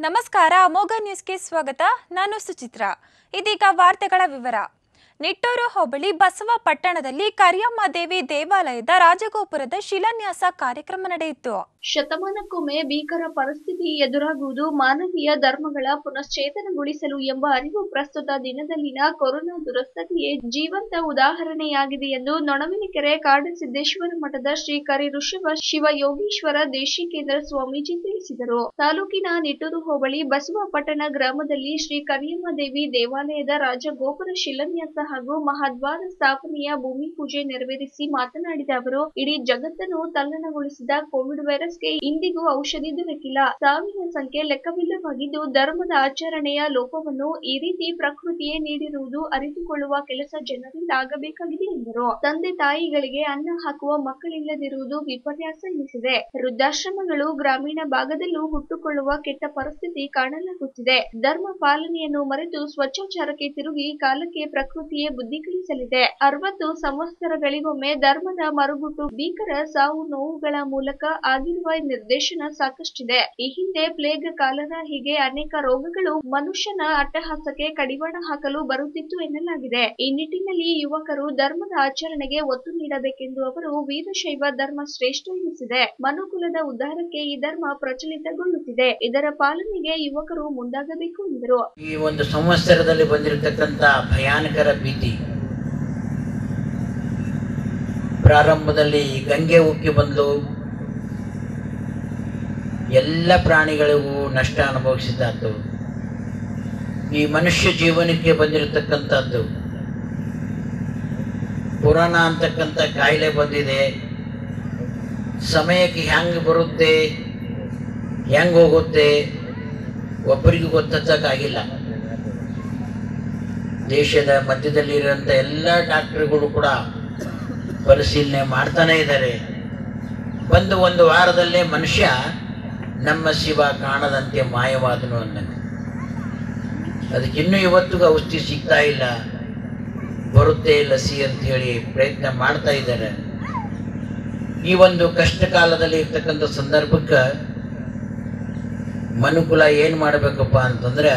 ನಮಸ್ಕಾರ ಅಮೋಘ ನ್ಯೂಸ್ಗೆ ಸ್ವಾಗತ ನಾನು ಸುಚಿತ್ರ ಇದೀಗ ವಾರ್ತೆಗಳ ವಿವರ ನಿಟ್ಟೂರು ಹೋಬಳಿ ಬಸವ ಪಟ್ಟಣದಲ್ಲಿ ಕರಿಯಮ್ಮ ದೇವಿ ದೇವಾಲಯದ ರಾಜಗೋಪುರದ ಶಿಲಾನ್ಯಾಸ ಕಾರ್ಯಕ್ರಮ ನಡೆಯಿತು ಶತಮಾನಕ್ಕೊಮ್ಮೆ ಭೀಕರ ಪರಿಸ್ಥಿತಿ ಎದುರಾಗುವುದು ಮಾನವೀಯ ಧರ್ಮಗಳ ಪುನಶ್ಚೇತನಗೊಳಿಸಲು ಎಂಬ ಅರಿವು ಪ್ರಸ್ತುತ ದಿನದಲ್ಲಿನ ಕೊರೋನಾ ದುರಸ್ಥತೆಯೇ ಜೀವಂತ ಉದಾಹರಣೆಯಾಗಿದೆ ಎಂದು ನೊಣವಿನಕೆರೆ ಕಾಡಸಿದ್ದೇಶ್ವರ ಮಠದ ಶ್ರೀ ಕರಿ ಋಷಭ ಶಿವಯೋಗೀಶ್ವರ ದೇಶಿಕೇಂದ್ರ ಸ್ವಾಮೀಜಿ ತಿಳಿಸಿದರು ತಾಲೂಕಿನ ನಿಟ್ಟೂರು ಹೋಬಳಿ ಬಸವಪಟ್ಟಣ ಗ್ರಾಮದಲ್ಲಿ ಶ್ರೀ ಕರಿಯಮ್ಮ ದೇವಿ ದೇವಾಲಯದ ರಾಜಗೋಪುರ ಶಿಲಾನ್ಯಾಸ ಹಾಗೂ ಮಹಾದ್ವಾರ ಸ್ಥಾಪನೆಯ ಭೂಮಿ ಪೂಜೆ ನೆರವೇರಿಸಿ ಮಾತನಾಡಿದ ಅವರು ಇಡೀ ಜಗತ್ತನ್ನು ತಲ್ಲಣಗೊಳಿಸಿದ ಕೋವಿಡ್ ವೈರಸ್ಗೆ ಇಂದಿಗೂ ಔಷಧಿ ದೊರಕಿಲ್ಲ ಸಾವಿನ ಸಂಖ್ಯೆ ಲೆಕ್ಕವಿಲ್ಲವಾಗಿದ್ದು ಧರ್ಮದ ಆಚರಣೆಯ ಲೋಪವನ್ನು ಈ ರೀತಿ ಪ್ರಕೃತಿಯೇ ನೀಡಿರುವುದು ಅರಿತುಕೊಳ್ಳುವ ಕೆಲಸ ಜನರಿಂದ ಆಗಬೇಕಾಗಿದೆ ಎಂದರು ತಂದೆ ತಾಯಿಗಳಿಗೆ ಅನ್ನ ಹಾಕುವ ಮಕ್ಕಳಿಲ್ಲದಿರುವುದು ವಿಪರ್ಯಾಸ ಎನಿಸಿದೆ ವೃದ್ಧಾಶ್ರಮಗಳು ಗ್ರಾಮೀಣ ಭಾಗದಲ್ಲೂ ಹುಟ್ಟುಕೊಳ್ಳುವ ಕೆಟ್ಟ ಪರಿಸ್ಥಿತಿ ಕಾಣಲಾಗುತ್ತಿದೆ ಧರ್ಮ ಪಾಲನೆಯನ್ನು ಮರೆತು ಸ್ವಚ್ಛಾಚಾರಕ್ಕೆ ತಿರುಗಿ ಕಾಲಕ್ಕೆ ಪ್ರಕೃತಿಯೇ ಬುದ್ಧಿ ಕಲಿಸಲಿದೆ ಅರವತ್ತು ಸಂವತ್ಸರಗಳಿಗೊಮ್ಮೆ ಧರ್ಮದ ಮರುಗುಟ್ಟು ಭೀಕರ ಸಾವು ನೋವುಗಳ ಮೂಲಕ ಆಗಿರುವ ನಿರ್ದೇಶನ ಸಾಕಷ್ಟಿದೆ ಈ ಹಿಂದೆ ಪ್ಲೇಗ್ ಕಾಲರ ಹೀಗೆ ಅನೇಕ ರೋಗಗಳು ಮನುಷ್ಯನ ಅಟ್ಟಹಾಸಕ್ಕೆ ಕಡಿವಾಣ ಹಾಕಲು ಬರುತ್ತಿತ್ತು ಎನ್ನಲಾಗಿದೆ ಈ ನಿಟ್ಟಿನಲ್ಲಿ ಯುವಕರು ಧರ್ಮದ ಆಚರಣೆಗೆ ಒತ್ತು ನೀಡಬೇಕೆಂದು ಅವರು ವೀರಶೈವ ಧರ್ಮ ಶ್ರೇಷ್ಠ ಎನಿಸಿದೆ ಮನುಕುಲದ ಉದ್ಧಾರಕ್ಕೆ ಈ ಧರ್ಮ ಪ್ರಚಲಿತಗೊಳ್ಳುತ್ತಿದೆ ಇದರ ಪಾಲನೆಗೆ ಯುವಕರು ಮುಂದಾಗಬೇಕು ಎಂದರು ಈ ಒಂದು ಸಂವತ್ಸರದಲ್ಲಿ ಬಂದಿರತಕ್ಕಂಥ ಭಯಾನಕರ ಭೀತಿ ಪ್ರಾರಂಭದಲ್ಲಿ ಗಂಗೆ ಉಕ್ಕಿ ಬಂದು ಎಲ್ಲ ಪ್ರಾಣಿಗಳಿಗೂ ನಷ್ಟ ಅನುಭವಿಸಿದ್ದಾದ್ದು ಈ ಮನುಷ್ಯ ಜೀವನಕ್ಕೆ ಬಂದಿರತಕ್ಕಂಥದ್ದು ಪುರಾಣ ಅಂತಕ್ಕಂಥ ಕಾಯಿಲೆ ಬಂದಿದೆ ಸಮಯಕ್ಕೆ ಹೆಂಗೆ ಬರುತ್ತೆ ಹೆಂಗೆ ಹೋಗುತ್ತೆ ಒಬ್ಬರಿಗೂ ಗೊತ್ತಾಗಿಲ್ಲ ದೇಶದ ಮಧ್ಯದಲ್ಲಿರುವಂಥ ಎಲ್ಲ ಡಾಕ್ಟರ್ಗಳು ಕೂಡ ಪರಿಶೀಲನೆ ಮಾಡ್ತಾನೆ ಇದ್ದಾರೆ ಒಂದು ಒಂದು ವಾರದಲ್ಲೇ ಮನುಷ್ಯ ನಮ್ಮ ಶಿವ ಕಾಣದಂತೆ ಮಾಯವಾದನು ಅಂದನು ಅದಕ್ಕಿನ್ನೂ ಇವತ್ತಿಗೂ ಔಷಧಿ ಸಿಗ್ತಾ ಇಲ್ಲ ಬರುತ್ತೆ ಲಸಿ ಅಂತ ಹೇಳಿ ಪ್ರಯತ್ನ ಮಾಡ್ತಾ ಇದ್ದಾರೆ ಈ ಒಂದು ಕಷ್ಟ ಕಾಲದಲ್ಲಿ ಇರ್ತಕ್ಕಂಥ ಸಂದರ್ಭಕ್ಕೆ ಮನುಕುಲ ಏನು ಮಾಡಬೇಕಪ್ಪ ಅಂತಂದ್ರೆ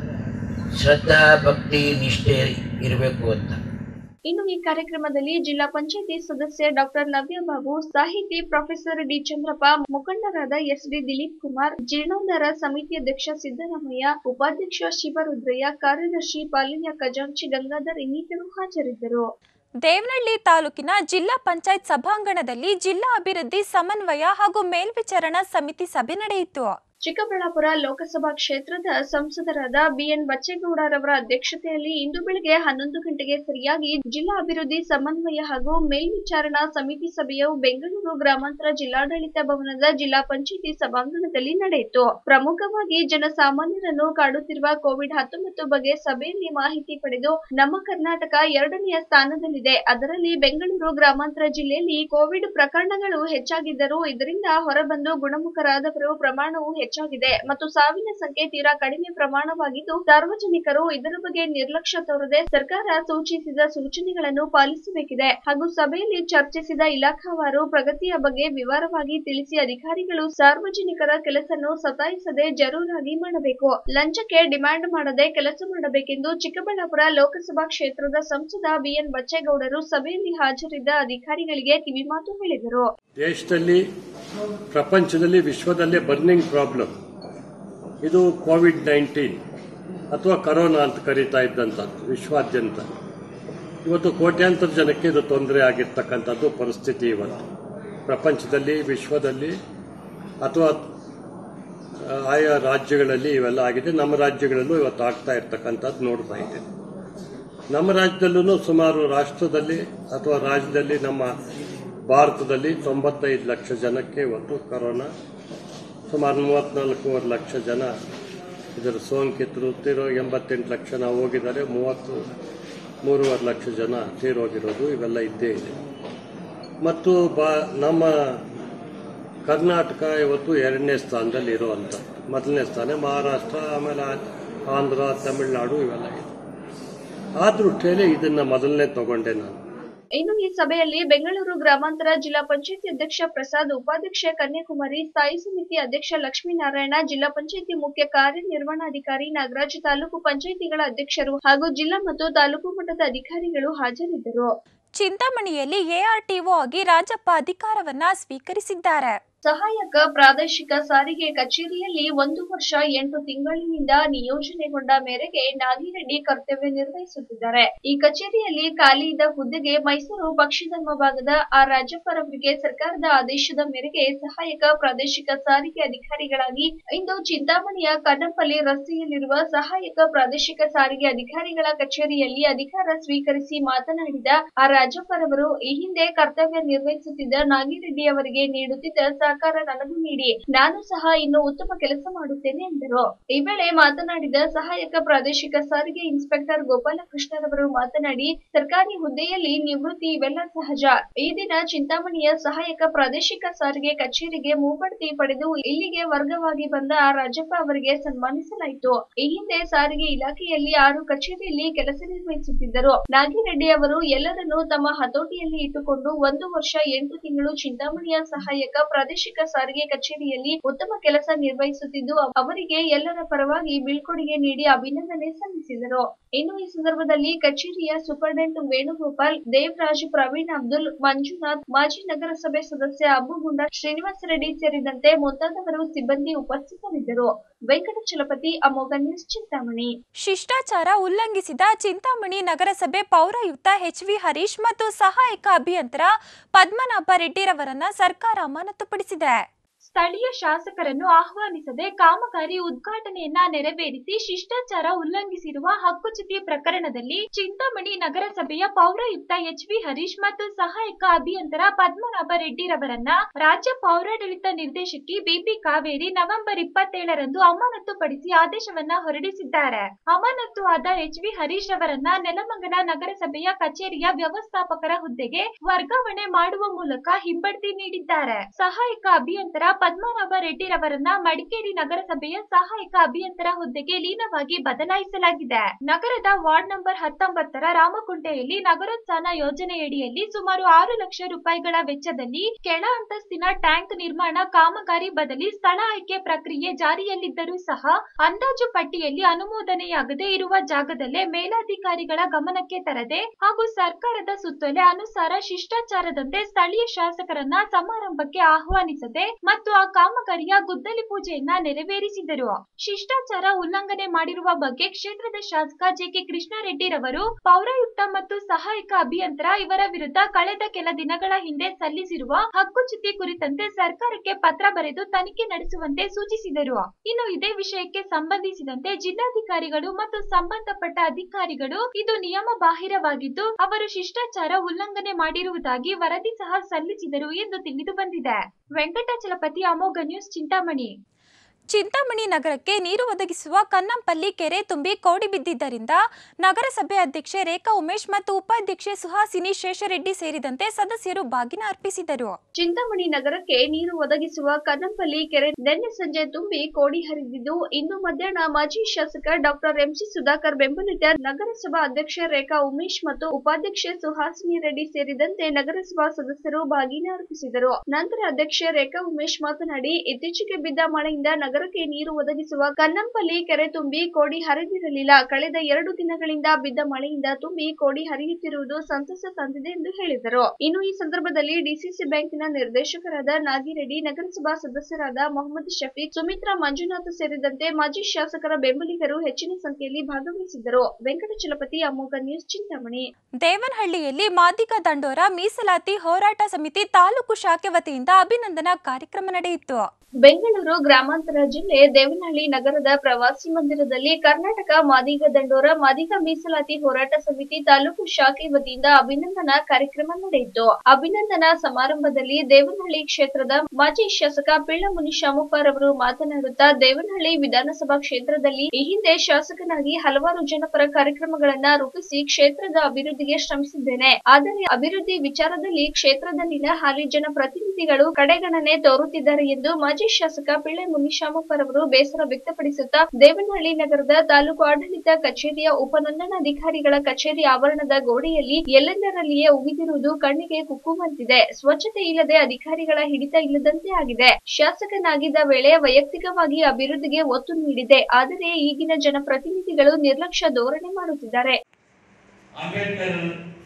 ಶ್ರದ್ಧಾ ಭಕ್ತಿ ನಿಷ್ಠೆ ಇರಬೇಕು ಅಂತ ಇನ್ನು ಈ ಕಾರ್ಯಕ್ರಮದಲ್ಲಿ ಜಿಲ್ಲಾ ಪಂಚಾಯತಿ ಸದಸ್ಯ ಡಾಕ್ಟರ್ ನವ್ಯ ಬಾಬು ಸಾಹಿತಿ ಪ್ರೊಫೆಸರ್ ಡಿ ಚಂದ್ರಪ್ಪ ಮುಖಂಡರಾದ ಎಸ್ ಡಿ ದಿಲೀಪ್ ಕುಮಾರ್ ಜೀರ್ಣೋದ್ಧಾರ ಸಮಿತಿ ಅಧ್ಯಕ್ಷ ಸಿದ್ದರಾಮಯ್ಯ ಉಪಾಧ್ಯಕ್ಷ ಶಿವರುದ್ರಯ್ಯ ಕಾರ್ಯದರ್ಶಿ ಪಾಲಿನ್ಯ ಖಜಾಂಚಿ ಗಂಗಾಧರ್ ಇನ್ನಿತರು ಹಾಜರಿದ್ದರು ದೇವನಹಳ್ಳಿ ತಾಲೂಕಿನ ಜಿಲ್ಲಾ ಪಂಚಾಯತ್ ಸಭಾಂಗಣದಲ್ಲಿ ಜಿಲ್ಲಾ ಅಭಿವೃದ್ಧಿ ಸಮನ್ವಯ ಹಾಗೂ ಮೇಲ್ವಿಚಾರಣಾ ಸಮಿತಿ ಸಭೆ ನಡೆಯಿತು ಚಿಕ್ಕಬಳ್ಳಾಪುರ ಲೋಕಸಭಾ ಕ್ಷೇತ್ರದ ಸಂಸದರಾದ ಬಿಎನ್ ಬಚ್ಚೇಗೌಡರವರ ಅಧ್ಯಕ್ಷತೆಯಲ್ಲಿ ಇಂದು ಬೆಳಗ್ಗೆ ಹನ್ನೊಂದು ಗಂಟೆಗೆ ಸರಿಯಾಗಿ ಜಿಲ್ಲಾ ಅಭಿವೃದ್ಧಿ ಸಮನ್ವಯ ಹಾಗೂ ಮೇಲ್ವಿಚಾರಣಾ ಸಮಿತಿ ಸಭೆಯು ಬೆಂಗಳೂರು ಗ್ರಾಮಾಂತರ ಜಿಲ್ಲಾಡಳಿತ ಭವನದ ಜಿಲ್ಲಾ ಪಂಚಾಯಿತಿ ಸಭಾಂಗಣದಲ್ಲಿ ನಡೆಯಿತು ಪ್ರಮುಖವಾಗಿ ಜನಸಾಮಾನ್ಯರನ್ನು ಕಾಡುತ್ತಿರುವ ಕೋವಿಡ್ ಹತ್ತೊಂಬತ್ತು ಬಗ್ಗೆ ಸಭೆಯಲ್ಲಿ ಮಾಹಿತಿ ಪಡೆದು ನಮ್ಮ ಕರ್ನಾಟಕ ಎರಡನೆಯ ಸ್ಥಾನದಲ್ಲಿದೆ ಅದರಲ್ಲಿ ಬೆಂಗಳೂರು ಗ್ರಾಮಾಂತರ ಜಿಲ್ಲೆಯಲ್ಲಿ ಕೋವಿಡ್ ಪ್ರಕರಣಗಳು ಹೆಚ್ಚಾಗಿದ್ದರೂ ಇದರಿಂದ ಹೊರಬಂದು ಗುಣಮುಖರಾದವರು ಪ್ರಮಾಣವು ಹೆಚ್ಚಾಗಿದೆ ಮತ್ತು ಸಾವಿನ ಸಂಖ್ಯೆ ತೀರಾ ಕಡಿಮೆ ಪ್ರಮಾಣವಾಗಿದ್ದು ಸಾರ್ವಜನಿಕರು ಇದರ ಬಗ್ಗೆ ನಿರ್ಲಕ್ಷ್ಯ ತೋರದೆ ಸರ್ಕಾರ ಸೂಚಿಸಿದ ಸೂಚನೆಗಳನ್ನು ಪಾಲಿಸಬೇಕಿದೆ ಹಾಗೂ ಸಭೆಯಲ್ಲಿ ಚರ್ಚಿಸಿದ ಇಲಾಖಾವಾರು ಪ್ರಗತಿಯ ಬಗ್ಗೆ ವಿವರವಾಗಿ ತಿಳಿಸಿ ಅಧಿಕಾರಿಗಳು ಸಾರ್ವಜನಿಕರ ಕೆಲಸನ್ನು ಸತಾಯಿಸದೆ ಜರೂರಾಗಿ ಮಾಡಬೇಕು ಲಂಚಕ್ಕೆ ಡಿಮ್ಯಾಂಡ್ ಮಾಡದೆ ಕೆಲಸ ಮಾಡಬೇಕೆಂದು ಚಿಕ್ಕಬಳ್ಳಾಪುರ ಲೋಕಸಭಾ ಕ್ಷೇತ್ರದ ಸಂಸದ ಬಿಎನ್ ಬಚ್ಚೇಗೌಡರು ಸಭೆಯಲ್ಲಿ ಹಾಜರಿದ್ದ ಅಧಿಕಾರಿಗಳಿಗೆ ಕಿವಿಮಾತು ಹೇಳಿದರು ದೇಶದಲ್ಲಿ ಪ್ರಪಂಚದಲ್ಲಿ ವಿಶ್ವದಲ್ಲೇ ಬರ್ನಿಂಗ್ ಪ್ರಾಬ್ಲಮ್ ಇದು ಕೋವಿಡ್ ನೈನ್ಟೀನ್ ಅಥವಾ ಕರೋನಾ ಅಂತ ಕರೀತಾ ಇದ್ದಂಥದ್ದು ವಿಶ್ವಾದ್ಯಂತ ಇವತ್ತು ಕೋಟ್ಯಾಂತರ ಜನಕ್ಕೆ ಇದು ತೊಂದರೆ ಆಗಿರ್ತಕ್ಕಂಥದ್ದು ಪರಿಸ್ಥಿತಿ ಇವತ್ತು ಪ್ರಪಂಚದಲ್ಲಿ ವಿಶ್ವದಲ್ಲಿ ಅಥವಾ ಆ, ಆಯಾ ರಾಜ್ಯಗಳಲ್ಲಿ ಇವೆಲ್ಲ ಆಗಿದೆ ನಮ್ಮ ರಾಜ್ಯಗಳಲ್ಲೂ ಇವತ್ತು ಆಗ್ತಾ ಇರ್ತಕ್ಕಂಥದ್ದು ನೋಡ್ತಾ ಇದ್ದೇವೆ ನಮ್ಮ ರಾಜ್ಯದಲ್ಲೂ ಸುಮಾರು ರಾಷ್ಟ್ರದಲ್ಲಿ ಅಥವಾ ರಾಜ್ಯದಲ್ಲಿ ನಮ್ಮ ಭಾರತದಲ್ಲಿ ತೊಂಬತ್ತೈದು ಲಕ್ಷ ಜನಕ್ಕೆ ಇವತ್ತು ಕರೋನಾ ಸುಮಾರು ಮೂವತ್ತ್ನಾಲ್ಕೂವರೆ ಲಕ್ಷ ಜನ ಇದರ ಸೋಂಕಿತರು ತೀರೋ ಎಂಬತ್ತೆಂಟು ಲಕ್ಷ ನಾವು ಹೋಗಿದ್ದಾರೆ ಮೂವತ್ತು ಮೂರುವರೆ ಲಕ್ಷ ಜನ ತೀರೋಗಿರೋದು ಇವೆಲ್ಲ ಇದ್ದೇ ಇದೆ ಮತ್ತು ಬಾ ನಮ್ಮ ಕರ್ನಾಟಕ ಇವತ್ತು ಎರಡನೇ ಸ್ಥಾನದಲ್ಲಿ ಇರುವಂಥ ಮೊದಲನೇ ಸ್ಥಾನ ಮಹಾರಾಷ್ಟ್ರ ಆಮೇಲೆ ಆ- ಆಂಧ್ರ ತಮಿಳುನಾಡು ಇವೆಲ್ಲ ಇದೆ ಆ ದೃಷ್ಟಿಯಲ್ಲಿ ಇದನ್ನು ಮೊದಲನೇ ತಗೊಂಡೆ ನಾನು ಇನ್ನು ಈ ಸಭೆಯಲ್ಲಿ ಬೆಂಗಳೂರು ಗ್ರಾಮಾಂತರ ಜಿಲ್ಲಾ ಪಂಚಾಯತಿ ಅಧ್ಯಕ್ಷ ಪ್ರಸಾದ್ ಉಪಾಧ್ಯಕ್ಷೆ ಕನ್ಯಾಕುಮಾರಿ ಸ್ಥಾಯಿ ಸಮಿತಿ ಅಧ್ಯಕ್ಷ ಲಕ್ಷ್ಮೀನಾರಾಯಣ ಜಿಲ್ಲಾ ಪಂಚಾಯತಿ ಮುಖ್ಯ ಕಾರ್ಯನಿರ್ವಹಣಾಧಿಕಾರಿ ನಾಗರಾಜ್ ತಾಲೂಕು ಪಂಚಾಯತಿಗಳ ಅಧ್ಯಕ್ಷರು ಹಾಗೂ ಜಿಲ್ಲಾ ಮತ್ತು ತಾಲೂಕು ಮಟ್ಟದ ಅಧಿಕಾರಿಗಳು ಹಾಜರಿದ್ದರು ಚಿಂತಾಮಣಿಯಲ್ಲಿ ಎಆರ್ಟಿಒ ಆಗಿ ರಾಜಪ್ಪ ಅಧಿಕಾರವನ್ನ ಸ್ವೀಕರಿಸಿದ್ದಾರೆ ಸಹಾಯಕ ಪ್ರಾದೇಶಿಕ ಸಾರಿಗೆ ಕಚೇರಿಯಲ್ಲಿ ಒಂದು ವರ್ಷ ಎಂಟು ತಿಂಗಳಿನಿಂದ ನಿಯೋಜನೆಗೊಂಡ ಮೇರೆಗೆ ನಾಗಿರೆಡ್ಡಿ ಕರ್ತವ್ಯ ನಿರ್ವಹಿಸುತ್ತಿದ್ದಾರೆ ಈ ಕಚೇರಿಯಲ್ಲಿ ಖಾಲಿ ಇದ್ದ ಹುದ್ದೆಗೆ ಮೈಸೂರು ಪಕ್ಷಧರ್ಮ ಭಾಗದ ಆರ್ ರಾಜಪ್ಪರವರಿಗೆ ಸರ್ಕಾರದ ಆದೇಶದ ಮೇರೆಗೆ ಸಹಾಯಕ ಪ್ರಾದೇಶಿಕ ಸಾರಿಗೆ ಅಧಿಕಾರಿಗಳಾಗಿ ಇಂದು ಚಿಂತಾಮಣಿಯ ಕನ್ನಂಪಲ್ಲಿ ರಸ್ತೆಯಲ್ಲಿರುವ ಸಹಾಯಕ ಪ್ರಾದೇಶಿಕ ಸಾರಿಗೆ ಅಧಿಕಾರಿಗಳ ಕಚೇರಿಯಲ್ಲಿ ಅಧಿಕಾರ ಸ್ವೀಕರಿಸಿ ಮಾತನಾಡಿದ ಆರ್ ರಾಜಪ್ಪರವರು ಈ ಹಿಂದೆ ಕರ್ತವ್ಯ ನಿರ್ವಹಿಸುತ್ತಿದ್ದ ನಾಗಿರೆಡ್ಡಿ ಅವರಿಗೆ ನೀಡುತ್ತಿದ್ದ ಸಹಕಾರ ನನಗೂ ನೀಡಿ ನಾನು ಸಹ ಇನ್ನು ಉತ್ತಮ ಕೆಲಸ ಮಾಡುತ್ತೇನೆ ಎಂದರು ಈ ವೇಳೆ ಮಾತನಾಡಿದ ಸಹಾಯಕ ಪ್ರಾದೇಶಿಕ ಸಾರಿಗೆ ಇನ್ಸ್ಪೆಕ್ಟರ್ ಗೋಪಾಲಕೃಷ್ಣರವರು ಮಾತನಾಡಿ ಸರ್ಕಾರಿ ಹುದ್ದೆಯಲ್ಲಿ ನಿವೃತ್ತಿ ಇವೆಲ್ಲ ಸಹಜ ಈ ದಿನ ಚಿಂತಾಮಣಿಯ ಸಹಾಯಕ ಪ್ರಾದೇಶಿಕ ಸಾರಿಗೆ ಕಚೇರಿಗೆ ಮೂಬಡ್ತಿ ಪಡೆದು ಇಲ್ಲಿಗೆ ವರ್ಗವಾಗಿ ಬಂದ ಆರ್ ರಾಜಪ್ಪ ಅವರಿಗೆ ಸನ್ಮಾನಿಸಲಾಯಿತು ಈ ಹಿಂದೆ ಸಾರಿಗೆ ಇಲಾಖೆಯಲ್ಲಿ ಆರು ಕಚೇರಿಯಲ್ಲಿ ಕೆಲಸ ನಿರ್ವಹಿಸುತ್ತಿದ್ದರು ನಾಗಿರೆಡ್ಡಿ ಅವರು ಎಲ್ಲರನ್ನೂ ತಮ್ಮ ಹತೋಟಿಯಲ್ಲಿ ಇಟ್ಟುಕೊಂಡು ಒಂದು ವರ್ಷ ಎಂಟು ತಿಂಗಳು ಚಿಂತಾಮಣಿಯ ಸಹಾಯಕ ಪ್ರಾದೇಶಿಕ ಸಾರಿಗೆ ಕಚೇರಿಯಲ್ಲಿ ಉತ್ತಮ ಕೆಲಸ ನಿರ್ವಹಿಸುತ್ತಿದ್ದು ಅವರಿಗೆ ಎಲ್ಲರ ಪರವಾಗಿ ಬೀಳ್ಕೊಡುಗೆ ನೀಡಿ ಅಭಿನಂದನೆ ಸಲ್ಲಿಸಿದರು ಇನ್ನು ಈ ಸಂದರ್ಭದಲ್ಲಿ ಕಚೇರಿಯ ಸೂಪರ್ಡೆಂಟ್ ವೇಣುಗೋಪಾಲ್ ದೇವರಾಜ್ ಪ್ರವೀಣ್ ಅಬ್ದುಲ್ ಮಂಜುನಾಥ್ ಮಾಜಿ ನಗರಸಭೆ ಸದಸ್ಯ ಅಬ್ಬುಗುಂಡ ಶ್ರೀನಿವಾಸ ರೆಡ್ಡಿ ಸೇರಿದಂತೆ ಮುಂತಾದವರು ಸಿಬ್ಬಂದಿ ಉಪಸ್ಥಿತರಿದ್ದರು ವೆಂಕಟಚಲಪತಿ ಅಮೋಘ ನ್ಯೂಸ್ ಚಿಂತಾಮಣಿ ಶಿಷ್ಟಾಚಾರ ಉಲ್ಲಂಘಿಸಿದ ಚಿಂತಾಮಣಿ ನಗರಸಭೆ ಪೌರಾಯುಕ್ತ ಎಚ್ ವಿ ಹರೀಶ್ ಮತ್ತು ಸಹಾಯಕ ಅಭಿಯಂತರ ಪದ್ಮನಾಭ ರೆಡ್ಡಿರವರನ್ನ ಸರ್ಕಾರ ಅಮಾನತುಪಡಿಸಿದೆ ಸ್ಥಳೀಯ ಶಾಸಕರನ್ನು ಆಹ್ವಾನಿಸದೆ ಕಾಮಗಾರಿ ಉದ್ಘಾಟನೆಯನ್ನ ನೆರವೇರಿಸಿ ಶಿಷ್ಟಾಚಾರ ಉಲ್ಲಂಘಿಸಿರುವ ಹಕ್ಕುಚ್ಯುತಿ ಪ್ರಕರಣದಲ್ಲಿ ಚಿಂತಾಮಣಿ ನಗರಸಭೆಯ ಪೌರಾಯುಕ್ತ ಎಚ್ ವಿ ಹರೀಶ್ ಮತ್ತು ಸಹಾಯಕ ಅಭಿಯಂತರ ಪದ್ಮನಾಭ ರೆಡ್ಡಿರವರನ್ನ ರಾಜ್ಯ ಪೌರಾಡಳಿತ ನಿರ್ದೇಶಕಿ ಬಿಪಿ ಕಾವೇರಿ ನವೆಂಬರ್ ಇಪ್ಪತ್ತೇಳರಂದು ಅಮಾನತುಪಡಿಸಿ ಆದೇಶವನ್ನ ಹೊರಡಿಸಿದ್ದಾರೆ ಅಮಾನತು ಆದ ಎಚ್ ವಿ ಹರೀಶ್ ಅವರನ್ನ ನೆಲಮಂಗಲ ನಗರಸಭೆಯ ಕಚೇರಿಯ ವ್ಯವಸ್ಥಾಪಕರ ಹುದ್ದೆಗೆ ವರ್ಗಾವಣೆ ಮಾಡುವ ಮೂಲಕ ಹಿಂಬಡ್ತಿ ನೀಡಿದ್ದಾರೆ ಸಹಾಯಕ ಅಭಿಯಂತರ ಪದ್ಮನಾಭ ರೆಡ್ಡಿರವರನ್ನ ಮಡಿಕೇರಿ ನಗರಸಭೆಯ ಸಹಾಯಕ ಅಭಿಯಂತರ ಹುದ್ದೆಗೆ ಲೀನವಾಗಿ ಬದಲಾಯಿಸಲಾಗಿದೆ ನಗರದ ವಾರ್ಡ್ ನಂಬರ್ ಹತ್ತೊಂಬತ್ತರ ರಾಮಕುಂಟೆಯಲ್ಲಿ ನಗರೋತ್ಥಾನ ಯೋಜನೆಯಡಿಯಲ್ಲಿ ಸುಮಾರು ಆರು ಲಕ್ಷ ರೂಪಾಯಿಗಳ ವೆಚ್ಚದಲ್ಲಿ ಕೆಳ ಅಂತಸ್ತಿನ ಟ್ಯಾಂಕ್ ನಿರ್ಮಾಣ ಕಾಮಗಾರಿ ಬದಲಿ ಸ್ಥಳ ಆಯ್ಕೆ ಪ್ರಕ್ರಿಯೆ ಜಾರಿಯಲ್ಲಿದ್ದರೂ ಸಹ ಅಂದಾಜು ಪಟ್ಟಿಯಲ್ಲಿ ಅನುಮೋದನೆಯಾಗದೇ ಇರುವ ಜಾಗದಲ್ಲೇ ಮೇಲಾಧಿಕಾರಿಗಳ ಗಮನಕ್ಕೆ ತರದೆ ಹಾಗೂ ಸರ್ಕಾರದ ಸುತ್ತೋಲೆ ಅನುಸಾರ ಶಿಷ್ಟಾಚಾರದಂತೆ ಸ್ಥಳೀಯ ಶಾಸಕರನ್ನ ಸಮಾರಂಭಕ್ಕೆ ಆಹ್ವಾನಿಸದೆ ಮತ್ತು ಆ ಕಾಮಗಾರಿಯ ಗುದ್ದಲಿ ಪೂಜೆಯನ್ನ ನೆರವೇರಿಸಿದರು ಶಿಷ್ಟಾಚಾರ ಉಲ್ಲಂಘನೆ ಮಾಡಿರುವ ಬಗ್ಗೆ ಕ್ಷೇತ್ರದ ಶಾಸಕ ಜೆಕೆ ಕೃಷ್ಣಾರೆಡ್ಡಿರವರು ಪೌರಾಯುಕ್ತ ಮತ್ತು ಸಹಾಯಕ ಅಭಿಯಂತರ ಇವರ ವಿರುದ್ಧ ಕಳೆದ ಕೆಲ ದಿನಗಳ ಹಿಂದೆ ಸಲ್ಲಿಸಿರುವ ಹಕ್ಕುಚ್ಯುತಿ ಕುರಿತಂತೆ ಸರ್ಕಾರಕ್ಕೆ ಪತ್ರ ಬರೆದು ತನಿಖೆ ನಡೆಸುವಂತೆ ಸೂಚಿಸಿದರು ಇನ್ನು ಇದೇ ವಿಷಯಕ್ಕೆ ಸಂಬಂಧಿಸಿದಂತೆ ಜಿಲ್ಲಾಧಿಕಾರಿಗಳು ಮತ್ತು ಸಂಬಂಧಪಟ್ಟ ಅಧಿಕಾರಿಗಳು ಇದು ನಿಯಮ ಬಾಹಿರವಾಗಿದ್ದು ಅವರು ಶಿಷ್ಟಾಚಾರ ಉಲ್ಲಂಘನೆ ಮಾಡಿರುವುದಾಗಿ ವರದಿ ಸಹ ಸಲ್ಲಿಸಿದರು ಎಂದು ತಿಳಿದು ಬಂದಿದೆ ವೆಂಕಟಾಚಲಪತಿ ಅಮೋಘ ನ್ಯೂಸ್ ಚಿಂತಾಮಣಿ ಚಿಂತಾಮಣಿ ನಗರಕ್ಕೆ ನೀರು ಒದಗಿಸುವ ಕನ್ನಂಪಲ್ಲಿ ಕೆರೆ ತುಂಬಿ ಕೋಡಿ ಬಿದ್ದಿದ್ದರಿಂದ ನಗರಸಭೆ ಅಧ್ಯಕ್ಷೆ ರೇಖಾ ಉಮೇಶ್ ಮತ್ತು ಉಪಾಧ್ಯಕ್ಷೆ ಸುಹಾಸಿನಿ ಶೇಷರೆಡ್ಡಿ ಸೇರಿದಂತೆ ಸದಸ್ಯರು ಬಾಗಿನ ಅರ್ಪಿಸಿದರು ಚಿಂತಾಮಣಿ ನಗರಕ್ಕೆ ನೀರು ಒದಗಿಸುವ ಕನ್ನಂಪಲ್ಲಿ ಕೆರೆ ನಿನ್ನೆ ಸಂಜೆ ತುಂಬಿ ಕೋಡಿ ಹರಿದಿದ್ದು ಇಂದು ಮಧ್ಯಾಹ್ನ ಮಾಜಿ ಶಾಸಕ ಡಾಕ್ಟರ್ ಎಂಸಿ ಸುಧಾಕರ್ ಬೆಂಬಲಿತ ನಗರಸಭಾ ಅಧ್ಯಕ್ಷೆ ರೇಖಾ ಉಮೇಶ್ ಮತ್ತು ಉಪಾಧ್ಯಕ್ಷೆ ಸುಹಾಸಿನಿ ರೆಡ್ಡಿ ಸೇರಿದಂತೆ ನಗರಸಭಾ ಸದಸ್ಯರು ಬಾಗಿನ ಅರ್ಪಿಸಿದರು ನಂತರ ಅಧ್ಯಕ್ಷೆ ರೇಖಾ ಉಮೇಶ್ ಮಾತನಾಡಿ ಇತ್ತೀಚೆಗೆ ಬಿದ್ದ ಮಳೆಯಿಂದ ನಗರಕ್ಕೆ ನೀರು ಒದಗಿಸುವ ಕನ್ನಂಪಲ್ಲಿ ಕೆರೆ ತುಂಬಿ ಕೋಡಿ ಹರಿದಿರಲಿಲ್ಲ ಕಳೆದ ಎರಡು ದಿನಗಳಿಂದ ಬಿದ್ದ ಮಳೆಯಿಂದ ತುಂಬಿ ಕೋಡಿ ಹರಿಯುತ್ತಿರುವುದು ಸಂತಸ ತಂದಿದೆ ಎಂದು ಹೇಳಿದರು ಇನ್ನು ಈ ಸಂದರ್ಭದಲ್ಲಿ ಡಿಸಿಸಿ ಬ್ಯಾಂಕಿನ ನಿರ್ದೇಶಕರಾದ ನಾಗಿರೆಡ್ಡಿ ನಗರಸಭಾ ಸದಸ್ಯರಾದ ಮೊಹಮ್ಮದ್ ಶಫೀಕ್ ಸುಮಿತ್ರಾ ಮಂಜುನಾಥ್ ಸೇರಿದಂತೆ ಮಾಜಿ ಶಾಸಕರ ಬೆಂಬಲಿಗರು ಹೆಚ್ಚಿನ ಸಂಖ್ಯೆಯಲ್ಲಿ ಭಾಗವಹಿಸಿದ್ದರು ವೆಂಕಟಚಲಪತಿ ಅಮೋಘ ನ್ಯೂಸ್ ಚಿಂತಾಮಣಿ ದೇವನಹಳ್ಳಿಯಲ್ಲಿ ಮಾದಿಗ ದಂಡೋರ ಮೀಸಲಾತಿ ಹೋರಾಟ ಸಮಿತಿ ತಾಲೂಕು ಶಾಖೆ ವತಿಯಿಂದ ಅಭಿನಂದನಾ ಕಾರ್ಯಕ್ರಮ ನಡೆಯಿತು ಬೆಂಗಳೂರು ಗ್ರಾಮಾಂತರ ಜಿಲ್ಲೆ ದೇವನಹಳ್ಳಿ ನಗರದ ಪ್ರವಾಸಿ ಮಂದಿರದಲ್ಲಿ ಕರ್ನಾಟಕ ಮಾದಿಗ ದಂಡೋರ ಮಾದಿಗ ಮೀಸಲಾತಿ ಹೋರಾಟ ಸಮಿತಿ ತಾಲೂಕು ಶಾಖೆ ವತಿಯಿಂದ ಅಭಿನಂದನಾ ಕಾರ್ಯಕ್ರಮ ನಡೆಯಿತು ಅಭಿನಂದನಾ ಸಮಾರಂಭದಲ್ಲಿ ದೇವನಹಳ್ಳಿ ಕ್ಷೇತ್ರದ ಮಾಜಿ ಶಾಸಕ ಪಿಳ್ಳಮುನಿ ಶಾಮುಪಾರ್ ಅವರು ಮಾತನಾಡುತ್ತಾ ದೇವನಹಳ್ಳಿ ವಿಧಾನಸಭಾ ಕ್ಷೇತ್ರದಲ್ಲಿ ಈ ಹಿಂದೆ ಶಾಸಕನಾಗಿ ಹಲವಾರು ಜನಪರ ಕಾರ್ಯಕ್ರಮಗಳನ್ನ ರೂಪಿಸಿ ಕ್ಷೇತ್ರದ ಅಭಿವೃದ್ಧಿಗೆ ಶ್ರಮಿಸಿದ್ದೇನೆ ಆದರೆ ಅಭಿವೃದ್ಧಿ ವಿಚಾರದಲ್ಲಿ ಕ್ಷೇತ್ರದಲ್ಲಿನ ಹಾಲಿ ಜನಪ್ರತಿನಿಧಿಗಳು ಕಡೆಗಣನೆ ತೋರುತ್ತಿದ್ದಾರೆ ಎಂದು ಮಾಜಿ ಮಾಜಿ ಶಾಸಕ ಪಿಳ್ಳೆ ಮುನಿಶಾಮಪ್ಪರವರು ಬೇಸರ ವ್ಯಕ್ತಪಡಿಸುತ್ತಾ ದೇವನಹಳ್ಳಿ ನಗರದ ತಾಲೂಕು ಆಡಳಿತ ಕಚೇರಿಯ ಉಪನೋಂದಣಾಧಿಕಾರಿಗಳ ಕಚೇರಿ ಆವರಣದ ಗೋಡೆಯಲ್ಲಿ ಎಲ್ಲೆಂದರಲ್ಲಿಯೇ ಉಗಿದಿರುವುದು ಕಣ್ಣಿಗೆ ಕುಕ್ಕುವಂತಿದೆ ಸ್ವಚ್ಛತೆ ಇಲ್ಲದೆ ಅಧಿಕಾರಿಗಳ ಹಿಡಿತ ಇಲ್ಲದಂತೆ ಆಗಿದೆ ಶಾಸಕನಾಗಿದ್ದ ವೇಳೆ ವೈಯಕ್ತಿಕವಾಗಿ ಅಭಿವೃದ್ಧಿಗೆ ಒತ್ತು ನೀಡಿದೆ ಆದರೆ ಈಗಿನ ಜನಪ್ರತಿನಿಧಿಗಳು ನಿರ್ಲಕ್ಷ್ಯ ಧೋರಣೆ ಮಾಡುತ್ತಿದ್ದಾರೆ ಅಂಬೇಡ್ಕರ್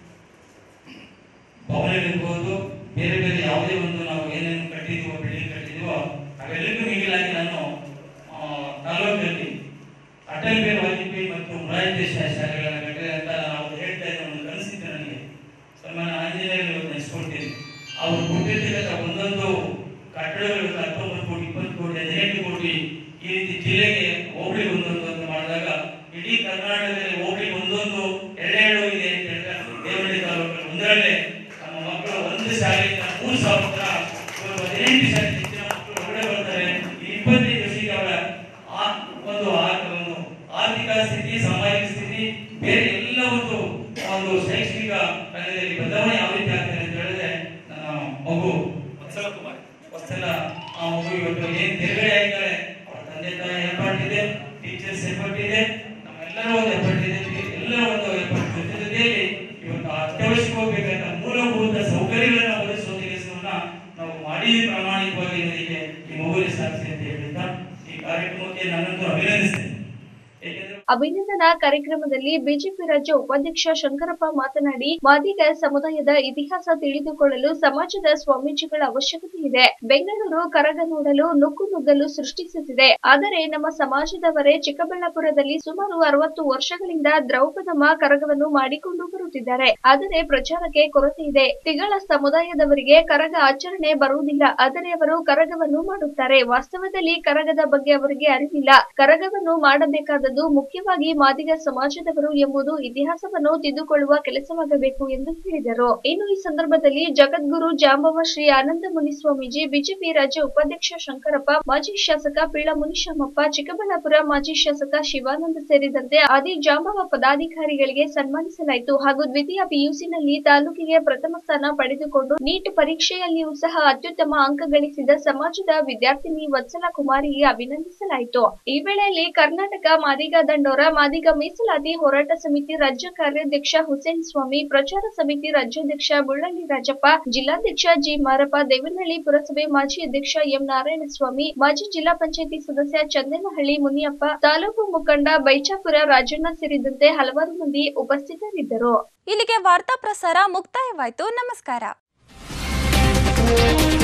ಭವನಗಳಿರ್ಬೋದು ಬೇರೆ ಬೇರೆ ಯಾವುದೇ ಒಂದು ನಾವು ಏನೇನು ಕಟ್ಟಿದೀವೋ ಬಿಲ್ಡಿಂಗ್ ಕಟ್ಟಿದೀವೋ ಅವೆಲ್ಲಕ್ಕೂ ಮಿಗಿಲಾಗಿ ನಾನು ಆ, ತಾಲೂಕಲ್ಲಿ ಅಟಲ್ ಬಿಹಾರಿ ವಾಜಪೇಯಿ ಮತ್ತು ಮೊರಾರ್ಜಿ ದೇಸಾಯಿ ಶಾಲೆಗಳನ್ನು ಕಟ್ಟಿದೆ ಅಂತ ನಾವು ಹೇಳ್ತಾ ಇದ್ದ ಒಂದು ಕನಸಿತ್ತು ನನಗೆ ಸನ್ಮಾನ ಆಂಜನೇಯರು ಇವತ್ತು ನೆನೆಸ್ಕೊಳ್ತೀನಿ ಅವರು ಕೊಟ್ಟಿರ್ತಕ್ಕಂಥ ಒಂದೊಂದು ಕಟ್ಟಡಗಳು ಹತ್ತೊಂಬತ್ತು ಕೋಟಿ ಇಪ್ಪತ್ತು ಕೋಟಿ ಹದಿನೆಂಟು ಕೋಟಿ ಈ ರೀತಿ ಜಿಲ್ಲೆಗೆ ಹೋಬಳಿ ಒಂದೊಂದು ಅಂತ ಮಾಡಿದಾಗ ಇಡೀ ಕರ್ನಾಟಕದಲ್ಲಿ ಹೋಬಳಿ ಒಂದೊಂದು ಎರಡೆರಡು ಇದೆ ಅಂತ ಹೇಳಿದ್ರೆ ದೇವನಹಳ್ಳಿ ತಾಲೂಕಲ್ಲಿ ಒಂದರಲ್ಲೇ ನಮ್ಮ ಮಕ್ಕಳು ಒಂದು ಶಾಲೆಯಿಂದ ಮೂರು ಸಾವಿರ ಜನ ಇವರು ಹದಿನೆಂಟು ಶಾಲೆ ಹೆಚ್ಚಿನ ಮಕ್ಕಳು ಹೊರಗಡೆ ಬರ್ತಾರೆ ಈ ಇಪ್ಪತ್ತೈದು ವರ್ಷಕ್ಕೆ ಅವರ ಆ- ಒಂದು ಆ- ಒಂದು ಆರ್ಥಿಕ ಸ್ಥಿತಿ ಸಾಮಾಜಿಕ ಸ್ಥಿತಿ ಬೇರೆ ಎಲ್ಲ ಒಂದು ಒಂದು ಶೈಕ್ಷಣಿಕ ರಂಗದಲ್ಲಿ ಬದಲಾವಣೆ ಯಾವ ರೀತಿ ಆಗ್ತದೆ ಅಂತ ಹೇಳಿದ್ರೆ ನನ್ನ ಮಗು ವತ್ಸಲ ಕುಮಾರ್ ವತ್ಸಲ ಆ ಮಗು ಇವತ್ತು ಏನ್ ತೆರಗಡೆ ಆಗಿದ್ದಾರೆ ಅವರ ತಂದೆ ತಾಯಿ ಎಫರ್ಟ್ ಇದೆ ಟೀಚರ್ಸ್ ಎಫರ್ಟ್ ಇದೆ ನಮ್ಮೆಲ್ಲರ ಒಂದು ಎಫರ್ಟ್ ಇದೆ ಎಲ್ಲರ ಒಂದು ಎಫರ್ಟ್ ಜೊತೆ ಜೊತೆಯಲ್ಲಿ ಇವತ್ತು ಅತ್ಯವಶ್ಯಕವಾಗಿ ಬೇಕಾದ ಮೂಲಭೂತ ಸೌಕರ್ಯಗಳನ್ನು ಒದಗಿಸುವ ಕೆಲಸವನ್ನ ನಾವು ಮಾಡಿ ಪ್ರಾಮಾಣಿಕವಾಗಿ ಇದಕ್ಕೆ ಈ ಮಗುವಿನ ಸಾಕ್ಷಿ ಅಂತ ಹೇಳ್ತಾ ಈ ಕಾರ್ಯಕ್ರಮಕ್ಕೆ ನನ್ನನ್ನು ಅಭಿನಂದಿಸ್ತೇನೆ ಏಕೆಂದ್ರೆ ಅಭಿನಂದನಾ ಕಾರ್ಯಕ್ರಮದಲ್ಲಿ ಬಿಜೆಪಿ ರಾಜ್ಯ ಉಪಾಧ್ಯಕ್ಷ ಶಂಕರಪ್ಪ ಮಾತನಾಡಿ ಮಾದಿಗ ಸಮುದಾಯದ ಇತಿಹಾಸ ತಿಳಿದುಕೊಳ್ಳಲು ಸಮಾಜದ ಸ್ವಾಮೀಜಿಗಳ ಅವಶ್ಯಕತೆ ಇದೆ ಬೆಂಗಳೂರು ಕರಗ ನೋಡಲು ನುಗ್ಗು ನುಗ್ಗಲು ಸೃಷ್ಟಿಸುತ್ತಿದೆ ಆದರೆ ನಮ್ಮ ಸಮಾಜದವರೇ ಚಿಕ್ಕಬಳ್ಳಾಪುರದಲ್ಲಿ ಸುಮಾರು ಅರವತ್ತು ವರ್ಷಗಳಿಂದ ದ್ರೌಪದಮ್ಮ ಕರಗವನ್ನು ಮಾಡಿಕೊಂಡು ಬರುತ್ತಿದ್ದಾರೆ ಆದರೆ ಪ್ರಚಾರಕ್ಕೆ ಕೊರತೆ ಇದೆ ತಿಗಳ ಸಮುದಾಯದವರಿಗೆ ಕರಗ ಆಚರಣೆ ಬರುವುದಿಲ್ಲ ಆದರೆ ಅವರು ಕರಗವನ್ನು ಮಾಡುತ್ತಾರೆ ವಾಸ್ತವದಲ್ಲಿ ಕರಗದ ಬಗ್ಗೆ ಅವರಿಗೆ ಅರಿವಿಲ್ಲ ಕರಗವನ್ನು ಮಾಡಬೇಕಾದದ್ದು ಮುಖ್ಯವಾಗಿ ಮಾದಿಗ ಸಮಾಜದವರು ಎಂಬುದು ಇತಿಹಾಸವನ್ನು ತಿದ್ದುಕೊಳ್ಳುವ ಕೆಲಸವಾಗಬೇಕು ಎಂದು ಹೇಳಿದರು ಇನ್ನು ಈ ಸಂದರ್ಭದಲ್ಲಿ ಜಗದ್ಗುರು ಜಾಂಬವ ಶ್ರೀ ಆನಂದ ಮುನಿಸ್ವಾಮೀಜಿ ಬಿಜೆಪಿ ರಾಜ್ಯ ಉಪಾಧ್ಯಕ್ಷ ಶಂಕರಪ್ಪ ಮಾಜಿ ಶಾಸಕ ಪಿಳ್ಳ ಮುನಿಶಾಮಪ್ಪ ಚಿಕ್ಕಬಳ್ಳಾಪುರ ಮಾಜಿ ಶಾಸಕ ಶಿವಾನಂದ ಸೇರಿದಂತೆ ಆದಿ ಜಾಂಬವ ಪದಾಧಿಕಾರಿಗಳಿಗೆ ಸನ್ಮಾನಿಸಲಾಯಿತು ಹಾಗೂ ದ್ವಿತೀಯ ಪಿಯುಸಿನಲ್ಲಿ ತಾಲೂಕಿಗೆ ಪ್ರಥಮ ಸ್ಥಾನ ಪಡೆದುಕೊಂಡು ನೀಟ್ ಪರೀಕ್ಷೆಯಲ್ಲಿಯೂ ಸಹ ಅತ್ಯುತ್ತಮ ಅಂಕ ಗಳಿಸಿದ ಸಮಾಜದ ವಿದ್ಯಾರ್ಥಿನಿ ವತ್ಸಲ ಕುಮಾರಿಗೆ ಅಭಿನಂದಿಸಲಾಯಿತು ಈ ವೇಳೆಯಲ್ಲಿ ಕರ್ನಾಟಕ ಮಾದಿಗ ದಂಡೋರ ಮಾದಿಗ ಮೀಸಲಾತಿ ಹೋರಾಟ ಸಮಿತಿ ರಾಜ್ಯ ಕಾರ್ಯಾಧ್ಯಕ್ಷ ಹುಸೇನ್ ಸ್ವಾಮಿ ಪ್ರಚಾರ ಸಮಿತಿ ರಾಜ್ಯಾಧ್ಯಕ್ಷ ಬುಳ್ಳಳ್ಳಿ ರಾಜಪ್ಪ ಜಿಲ್ಲಾಧ್ಯಕ್ಷ ಜಿ ಮಾರಪ್ಪ ದೇವನಹಳ್ಳಿ ಪುರಸಭೆ ಮಾಜಿ ಅಧ್ಯಕ್ಷ ಎಂ ನಾರಾಯಣಸ್ವಾಮಿ ಮಾಜಿ ಜಿಲ್ಲಾ ಪಂಚಾಯತಿ ಸದಸ್ಯ ಚಂದನಹಳ್ಳಿ ಮುನಿಯಪ್ಪ ತಾಲೂಕು ಮುಖಂಡ ಬೈಚಾಪುರ ರಾಜಣ್ಣ ಸೇರಿದಂತೆ ಹಲವಾರು ಮಂದಿ ಉಪಸ್ಥಿತರಿದ್ದರು ಇಲ್ಲಿಗೆ ವಾರ್ತಾ ಪ್ರಸಾರ ಮುಕ್ತಾಯವಾಯಿತು ನಮಸ್ಕಾರ